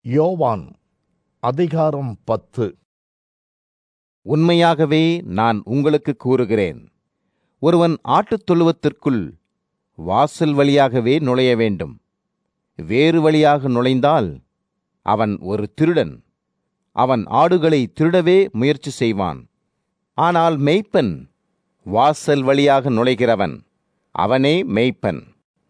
யோவான் அதிகாரம் பத்து உண்மையாகவே நான் உங்களுக்கு கூறுகிறேன் ஒருவன் ஆட்டுத் தொழுவத்திற்குள் வாசல் வழியாகவே நுழைய வேண்டும் வேறு வழியாக நுழைந்தால் அவன் ஒரு திருடன் அவன் ஆடுகளை திருடவே முயற்சி செய்வான் ஆனால் மெய்ப்பன் வாசல் வழியாக நுழைகிறவன் அவனே மெய்ப்பன்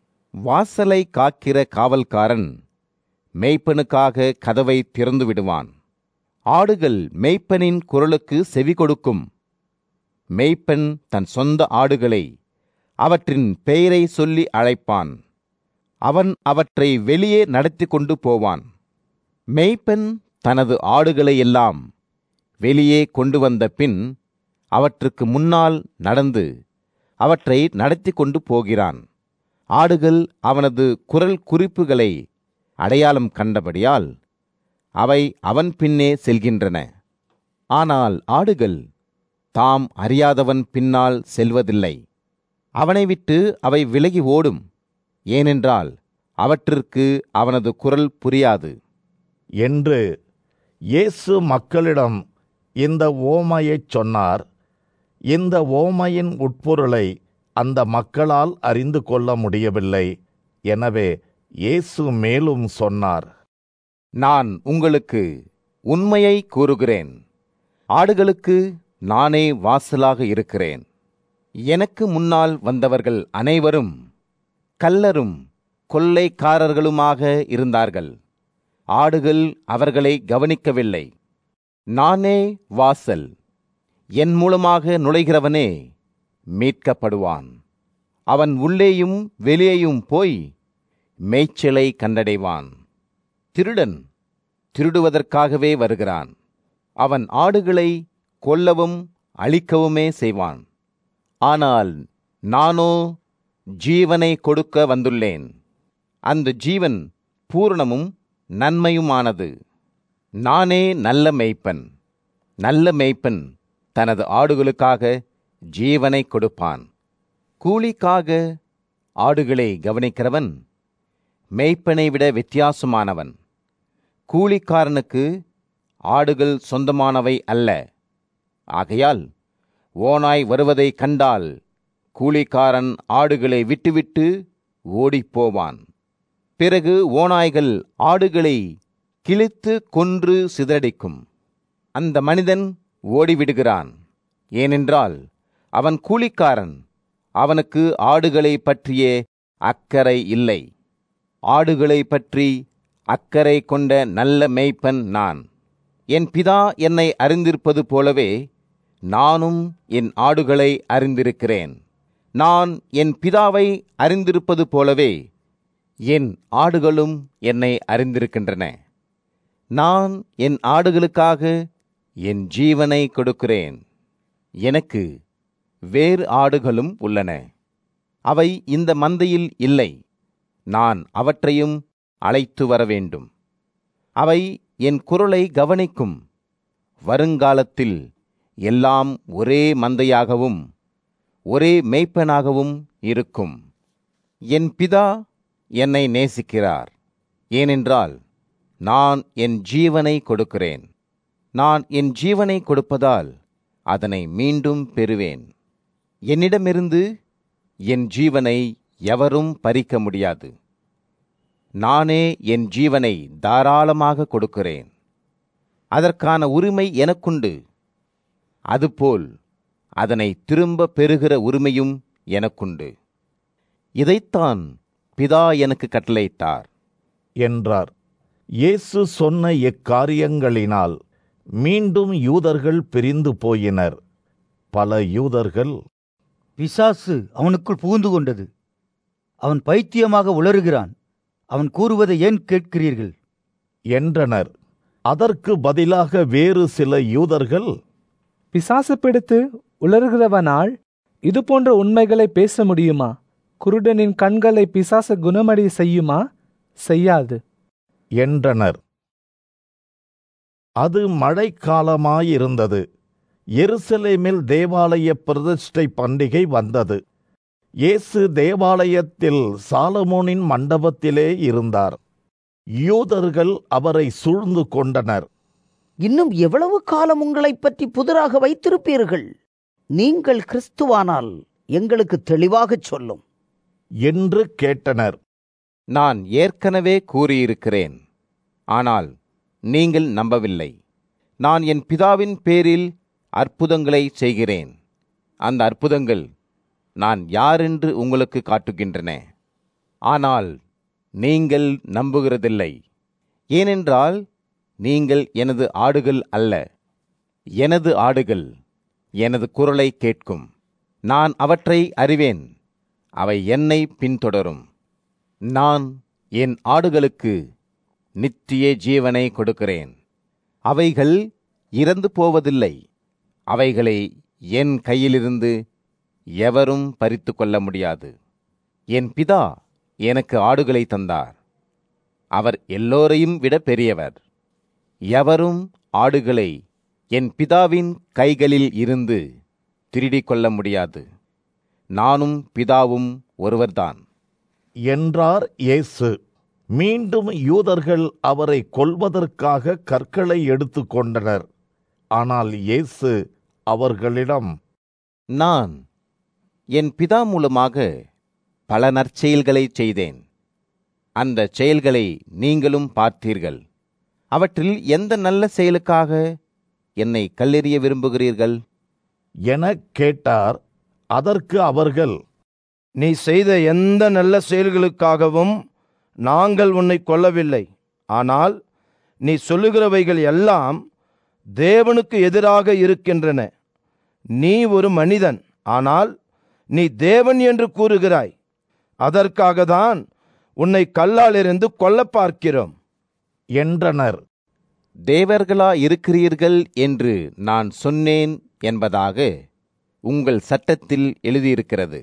வாசலை காக்கிற காவல்காரன் மெய்ப்பனுக்காக கதவை திறந்து விடுவான் ஆடுகள் மெய்ப்பனின் குரலுக்கு செவி கொடுக்கும் மெய்ப்பன் தன் சொந்த ஆடுகளை அவற்றின் பெயரை சொல்லி அழைப்பான் அவன் அவற்றை வெளியே நடத்தி கொண்டு போவான் மெய்ப்பன் தனது ஆடுகளை எல்லாம் வெளியே கொண்டு வந்த பின் அவற்றுக்கு முன்னால் நடந்து அவற்றை நடத்தி கொண்டு போகிறான் ஆடுகள் அவனது குரல் குறிப்புகளை அடையாளம் கண்டபடியால் அவை அவன் பின்னே செல்கின்றன ஆனால் ஆடுகள் தாம் அறியாதவன் பின்னால் செல்வதில்லை அவனை விட்டு அவை விலகி ஓடும் ஏனென்றால் அவற்றிற்கு அவனது குரல் புரியாது என்று இயேசு மக்களிடம் இந்த ஓமையைச் சொன்னார் இந்த ஓமையின் உட்பொருளை அந்த மக்களால் அறிந்து கொள்ள முடியவில்லை எனவே இயேசு மேலும் சொன்னார் நான் உங்களுக்கு உண்மையை கூறுகிறேன் ஆடுகளுக்கு நானே வாசலாக இருக்கிறேன் எனக்கு முன்னால் வந்தவர்கள் அனைவரும் கல்லரும் கொள்ளைக்காரர்களுமாக இருந்தார்கள் ஆடுகள் அவர்களை கவனிக்கவில்லை நானே வாசல் என் மூலமாக நுழைகிறவனே மீட்கப்படுவான் அவன் உள்ளேயும் வெளியேயும் போய் மேய்ச்சலை கண்டடைவான் திருடன் திருடுவதற்காகவே வருகிறான் அவன் ஆடுகளை கொல்லவும் அழிக்கவுமே செய்வான் ஆனால் நானோ ஜீவனை கொடுக்க வந்துள்ளேன் அந்த ஜீவன் பூரணமும் நன்மையுமானது நானே நல்ல மேய்ப்பன் நல்ல மேய்ப்பன் தனது ஆடுகளுக்காக ஜீவனை கொடுப்பான் கூலிக்காக ஆடுகளை கவனிக்கிறவன் மேய்ப்பனை விட வித்தியாசமானவன் கூலிக்காரனுக்கு ஆடுகள் சொந்தமானவை அல்ல ஆகையால் ஓனாய் வருவதைக் கண்டால் கூலிக்காரன் ஆடுகளை விட்டுவிட்டு ஓடிப்போவான் பிறகு ஓநாய்கள் ஆடுகளை கிழித்து கொன்று சிதறடிக்கும் அந்த மனிதன் ஓடிவிடுகிறான் ஏனென்றால் அவன் கூலிக்காரன் அவனுக்கு ஆடுகளை பற்றிய அக்கறை இல்லை ஆடுகளை பற்றி அக்கறை கொண்ட நல்ல மேய்ப்பன் நான் என் பிதா என்னை அறிந்திருப்பது போலவே நானும் என் ஆடுகளை அறிந்திருக்கிறேன் நான் என் பிதாவை அறிந்திருப்பது போலவே என் ஆடுகளும் என்னை அறிந்திருக்கின்றன நான் என் ஆடுகளுக்காக என் ஜீவனை கொடுக்கிறேன் எனக்கு வேறு ஆடுகளும் உள்ளன அவை இந்த மந்தையில் இல்லை நான் அவற்றையும் அழைத்து வர வேண்டும் அவை என் குரலை கவனிக்கும் வருங்காலத்தில் எல்லாம் ஒரே மந்தையாகவும் ஒரே மேய்ப்பனாகவும் இருக்கும் என் பிதா என்னை நேசிக்கிறார் ஏனென்றால் நான் என் ஜீவனை கொடுக்கிறேன் நான் என் ஜீவனை கொடுப்பதால் அதனை மீண்டும் பெறுவேன் என்னிடமிருந்து என் ஜீவனை எவரும் பறிக்க முடியாது நானே என் ஜீவனை தாராளமாக கொடுக்கிறேன் அதற்கான உரிமை எனக்குண்டு அதுபோல் அதனை திரும்ப பெறுகிற உரிமையும் எனக்குண்டு இதைத்தான் பிதா எனக்கு கட்டளையிட்டார் என்றார் இயேசு சொன்ன இக்காரியங்களினால் மீண்டும் யூதர்கள் பிரிந்து போயினர் பல யூதர்கள் பிசாசு அவனுக்குள் புகுந்து கொண்டது அவன் பைத்தியமாக உளறுகிறான் அவன் கூறுவதை ஏன் கேட்கிறீர்கள் என்றனர் அதற்கு பதிலாக வேறு சில யூதர்கள் பிசாசு பிடித்து உலர்கிறவனால் இது போன்ற உண்மைகளை பேச முடியுமா குருடனின் கண்களை பிசாசு குணமடைய செய்யுமா செய்யாது என்றனர் அது மழைக்காலமாயிருந்தது எருசலேமில் தேவாலய பிரதிஷ்டை பண்டிகை வந்தது இயேசு தேவாலயத்தில் சாலமோனின் மண்டபத்திலே இருந்தார் யூதர்கள் அவரை சூழ்ந்து கொண்டனர் இன்னும் எவ்வளவு காலம் உங்களைப் பற்றி புதிராக வைத்திருப்பீர்கள் நீங்கள் கிறிஸ்துவானால் எங்களுக்கு தெளிவாகச் சொல்லும் என்று கேட்டனர் நான் ஏற்கனவே கூறியிருக்கிறேன் ஆனால் நீங்கள் நம்பவில்லை நான் என் பிதாவின் பேரில் அற்புதங்களை செய்கிறேன் அந்த அற்புதங்கள் நான் யாரென்று உங்களுக்கு காட்டுகின்றன ஆனால் நீங்கள் நம்புகிறதில்லை ஏனென்றால் நீங்கள் எனது ஆடுகள் அல்ல எனது ஆடுகள் எனது குரலை கேட்கும் நான் அவற்றை அறிவேன் அவை என்னை பின்தொடரும் நான் என் ஆடுகளுக்கு நித்திய ஜீவனை கொடுக்கிறேன் அவைகள் இறந்து போவதில்லை அவைகளை என் கையிலிருந்து எவரும் பறித்து கொள்ள முடியாது என் பிதா எனக்கு ஆடுகளை தந்தார் அவர் எல்லோரையும் விட பெரியவர் எவரும் ஆடுகளை என் பிதாவின் கைகளில் இருந்து திருடிக் கொள்ள முடியாது நானும் பிதாவும் ஒருவர்தான் என்றார் இயேசு மீண்டும் யூதர்கள் அவரை கொல்வதற்காக கற்களை எடுத்துக்கொண்டனர் ஆனால் இயேசு அவர்களிடம் நான் என் பிதா மூலமாக பல நற்செயல்களை செய்தேன் அந்த செயல்களை நீங்களும் பார்த்தீர்கள் அவற்றில் எந்த நல்ல செயலுக்காக என்னை கல்லெறிய விரும்புகிறீர்கள் எனக் கேட்டார் அதற்கு அவர்கள் நீ செய்த எந்த நல்ல செயல்களுக்காகவும் நாங்கள் உன்னை கொல்லவில்லை ஆனால் நீ சொல்லுகிறவைகள் எல்லாம் தேவனுக்கு எதிராக இருக்கின்றன நீ ஒரு மனிதன் ஆனால் நீ தேவன் என்று கூறுகிறாய் அதற்காக தான் உன்னை கல்லாலிருந்து கொல்ல பார்க்கிறோம் என்றனர் தேவர்களா இருக்கிறீர்கள் என்று நான் சொன்னேன் என்பதாக உங்கள் சட்டத்தில் எழுதியிருக்கிறது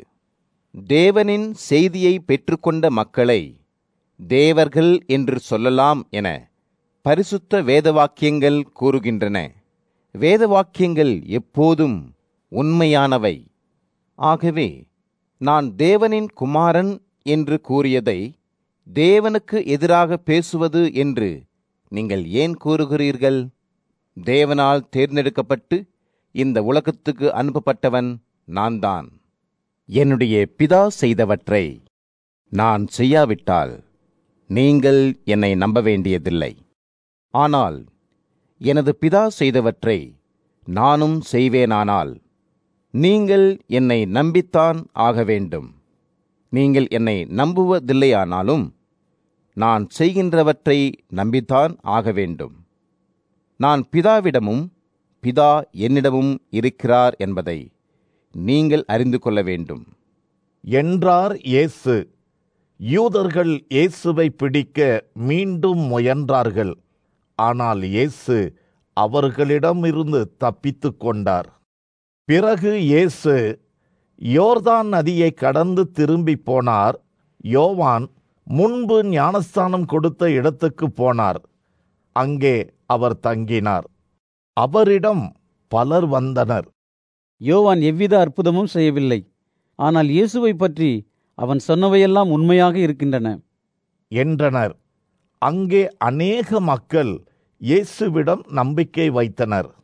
தேவனின் செய்தியை பெற்றுக்கொண்ட மக்களை தேவர்கள் என்று சொல்லலாம் என பரிசுத்த வேதவாக்கியங்கள் கூறுகின்றன வேதவாக்கியங்கள் எப்போதும் உண்மையானவை ஆகவே நான் தேவனின் குமாரன் என்று கூறியதை தேவனுக்கு எதிராக பேசுவது என்று நீங்கள் ஏன் கூறுகிறீர்கள் தேவனால் தேர்ந்தெடுக்கப்பட்டு இந்த உலகத்துக்கு அனுப்பப்பட்டவன் நான்தான் என்னுடைய பிதா செய்தவற்றை நான் செய்யாவிட்டால் நீங்கள் என்னை நம்ப வேண்டியதில்லை ஆனால் எனது பிதா செய்தவற்றை நானும் செய்வேனானால் நீங்கள் என்னை நம்பித்தான் ஆக வேண்டும் நீங்கள் என்னை நம்புவதில்லையானாலும் நான் செய்கின்றவற்றை நம்பித்தான் ஆக வேண்டும் நான் பிதாவிடமும் பிதா என்னிடமும் இருக்கிறார் என்பதை நீங்கள் அறிந்து கொள்ள வேண்டும் என்றார் இயேசு யூதர்கள் இயேசுவை பிடிக்க மீண்டும் முயன்றார்கள் ஆனால் இயேசு அவர்களிடமிருந்து தப்பித்துக் கொண்டார் பிறகு இயேசு யோர்தான் நதியை கடந்து திரும்பிப் போனார் யோவான் முன்பு ஞானஸ்தானம் கொடுத்த இடத்துக்கு போனார் அங்கே அவர் தங்கினார் அவரிடம் பலர் வந்தனர் யோவான் எவ்வித அற்புதமும் செய்யவில்லை ஆனால் இயேசுவை பற்றி அவன் சொன்னவையெல்லாம் உண்மையாக இருக்கின்றன என்றனர் அங்கே அநேக மக்கள் இயேசுவிடம் நம்பிக்கை வைத்தனர்